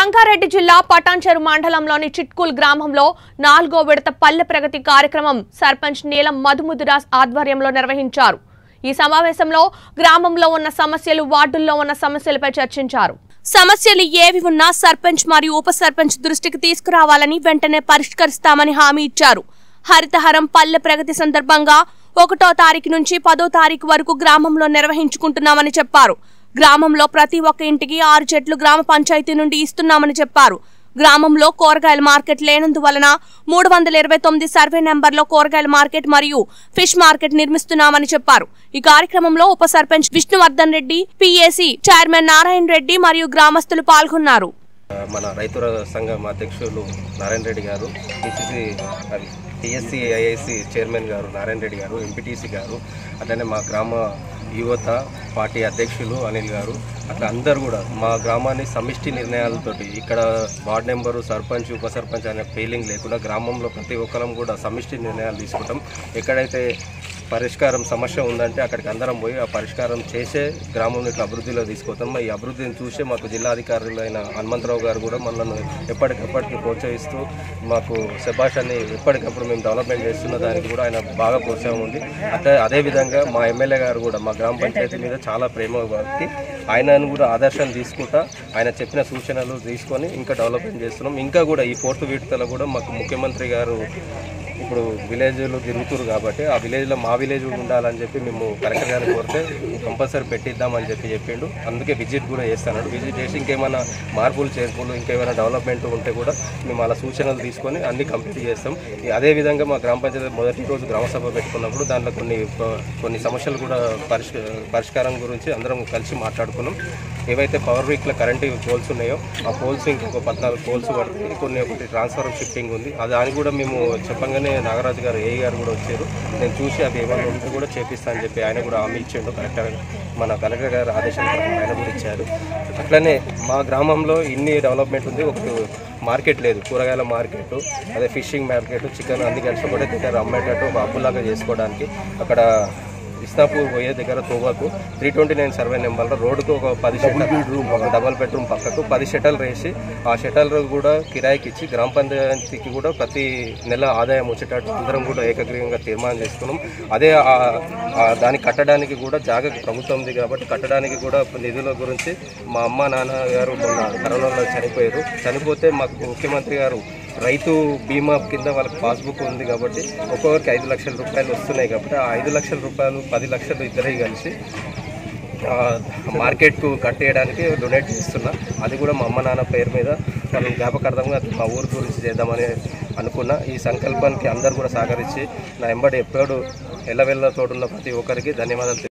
రంగారెడ్డి జిల్లా పటాన్చెరు మండలంలోని చిట్కూల్ గ్రామంలో నాలుగో విడత పల్లె ప్రగతి కార్యక్రమం సర్పంచ్ నీలం మధుముదురాస్ ఆధ్వర్యంలో నిర్వహించారు ఈ సమావేశంలో గ్రామంలో ఉన్న సమస్యలు వార్డుల్లో ఉన్న సమస్యలపై చర్చించారు సమస్యలు ఏవి ఉన్నా సర్పంచ్ మరియు ఉప సర్పంచ్ దృష్టికి తీసుకురావాలని వెంటనే పరిష్కరిస్తామని హామీ ఇచ్చారు హరితహరం పల్లె ప్రగతి సందర్భంగా ఒకటో తారీఖు నుంచి పదో తారీఖు వరకు గ్రామంలో నిర్వహించుకుంటున్నామని చెప్పారు గ్రామంలో ప్రతి ఒక్క ఇంటికి ఆరు చెట్లు గ్రామ పంచాయతీ నుండి ఇస్తున్నామని చెప్పారు గ్రామంలో కూరగాయల మార్కెట్ లేనందువలన మూడు వందల ఇరవై తొమ్మిది సర్వే నెంబర్లో కూరగాయల మార్కెట్ మరియు ఫిష్ మార్కెట్ నిర్మిస్తున్నామని చెప్పారు ఈ కార్యక్రమంలో ఉప సర్పంచ్ విష్ణువర్ధన్ రెడ్డి పిఏసి చైర్మన్ నారాయణ రెడ్డి మరియు గ్రామస్తులు పాల్గొన్నారు మన రైతుల సంఘం అధ్యక్షులు నారాయణ రెడ్డి గారు పిసిసి టిఎస్సి ఐఐసి చైర్మన్ గారు నారాయణ రెడ్డి గారు ఎంపీటీసీ గారు అట్లనే మా గ్రామ యువత పార్టీ అధ్యక్షులు అనిల్ గారు అట్లా అందరు కూడా మా గ్రామాన్ని సమిష్టి నిర్ణయాలతోటి ఇక్కడ వార్డ్ నెంబరు సర్పంచ్ ఉప సర్పంచ్ అనే ఫీలింగ్ లేకుండా గ్రామంలో ప్రతి ఒక్కరం కూడా సమిష్టి నిర్ణయాలు తీసుకుంటాం ఎక్కడైతే పరిష్కారం సమస్య ఉందంటే అక్కడికి అందరం పోయి ఆ పరిష్కారం చేసే గ్రామం ఇట్లా అభివృద్ధిలో తీసుకొస్తాం ఈ అభివృద్ధిని చూసే మాకు జిల్లాధికారులైన హనుమంతరావు గారు కూడా మనల్ని ఎప్పటికప్పటికి ప్రోత్సహిస్తూ మాకు శభాష్ అని ఎప్పటికప్పుడు మేము డెవలప్మెంట్ చేస్తున్న దానికి కూడా ఆయన బాగా ప్రోత్సాహం ఉంది అట్లా అదేవిధంగా మా ఎమ్మెల్యే గారు కూడా మా గ్రామ పంచాయతీ మీద చాలా ప్రేమ వ్యక్తి ఆయనను కూడా ఆదర్శం తీసుకుంటా ఆయన చెప్పిన సూచనలు తీసుకొని ఇంకా డెవలప్మెంట్ చేస్తున్నాం ఇంకా కూడా ఈ ఫోర్త్ విడతలో కూడా మాకు ముఖ్యమంత్రి గారు ఇప్పుడు విలేజ్లో తిరుగుతురు కాబట్టి ఆ విలేజ్లో మా విలేజ్ కూడా ఉండాలని చెప్పి మేము కలెక్టర్ గారిని కోరితే కంపల్సరీ పెట్టిద్దామని చెప్పి చెప్పిండు అందుకే విజిట్ కూడా చేస్తాను విజిట్ చేసి ఇంకేమైనా మార్పులు చేర్పులు ఇంకేమైనా డెవలప్మెంట్ ఉంటే కూడా మేము అలా సూచనలు తీసుకొని అన్ని కంప్లీట్ చేస్తాం ఈ అదే విధంగా మా గ్రామ పంచాయతీ మొదటి రోజు గ్రామ సభ పెట్టుకున్నప్పుడు దాంట్లో కొన్ని కొన్ని సమస్యలు కూడా పరిష్క పరిష్కారం గురించి అందరం కలిసి మాట్లాడుకున్నాం ఏవైతే పవర్ వీక్లో కరెంటు పోల్స్ ఉన్నాయో ఆ పోల్స్ ఇంకొక పద్నాలుగు పోల్స్ పడుతుంది కొన్ని ఒకటి ట్రాన్స్ఫర్ షిఫ్టింగ్ ఉంది అది దాన్ని కూడా మేము చెప్పంగానే నాగరాజు గారు ఏఈ గారు కూడా వచ్చారు నేను చూసి అవి ఏమైనా ఉంటే కూడా చేపిస్తా అని చెప్పి ఆయన కూడా హామీ ఇచ్చిండు కలెక్టర్ మన కలెక్టర్ గారు ఆదేశం ప్రకారం ఆయన కూడా ఇచ్చారు అట్లనే మా గ్రామంలో ఇన్ని డెవలప్మెంట్ ఉంది ఒక మార్కెట్ లేదు కూరగాయల మార్కెట్ అదే ఫిషింగ్ మార్కెట్ చికెన్ అన్ని కలిసి కూడా దగ్గర అమ్మేటట్టు ఒక హబ్బులాగా చేసుకోవడానికి అక్కడ ఇస్నాపూర్ పోయే దగ్గర తోవకు త్రీ ట్వంటీ నైన్ సర్వే నెంబర్లో రోడ్డుకు ఒక పది షెటర్ ఒక డబల్ బెడ్రూమ్ పక్కకు పది షెటర్లు వేసి ఆ షెటర్లు కూడా కిరాయికి ఇచ్చి గ్రామ పంచాయతీకి కూడా ప్రతి నెల ఆదాయం వచ్చేటట్టు అందరం కూడా ఏకగ్రీవంగా తీర్మానం చేసుకున్నాం అదే ఆ- ఆ దాన్ని కట్టడానికి కూడా జాగా ప్రభుత్వం ఉంది కాబట్టి కట్టడానికి కూడా నిధుల గురించి మా అమ్మ నాన్న గారు మొన్న కరోనాలో చనిపోయారు చనిపోతే మాకు ముఖ్యమంత్రి గారు రైతు బీమా కింద వాళ్ళకి పాస్బుక్ ఉంది కాబట్టి ఒక్కొక్కరికి ఐదు లక్షల రూపాయలు వస్తున్నాయి కాబట్టి ఆ ఐదు లక్షల రూపాయలు పది లక్షలు ఇద్దరే కలిసి ఆ, మార్కెట్కు కట్టేయడానికి డొనేట్ చేస్తున్నా అది కూడా మా అమ్మ నాన్న పేరు మీద వాళ్ళు జ్ఞాపకార్థంగా మా ఊరు గురించి చేద్దామని అనుకున్నా ఈ సంకల్పానికి అందరు కూడా సహకరించి నా ఎంబడి ఎప్పుడు ఎల్లవెల్ల తోడున్న ప్రతి ఒక్కరికి ధన్యవాదాలు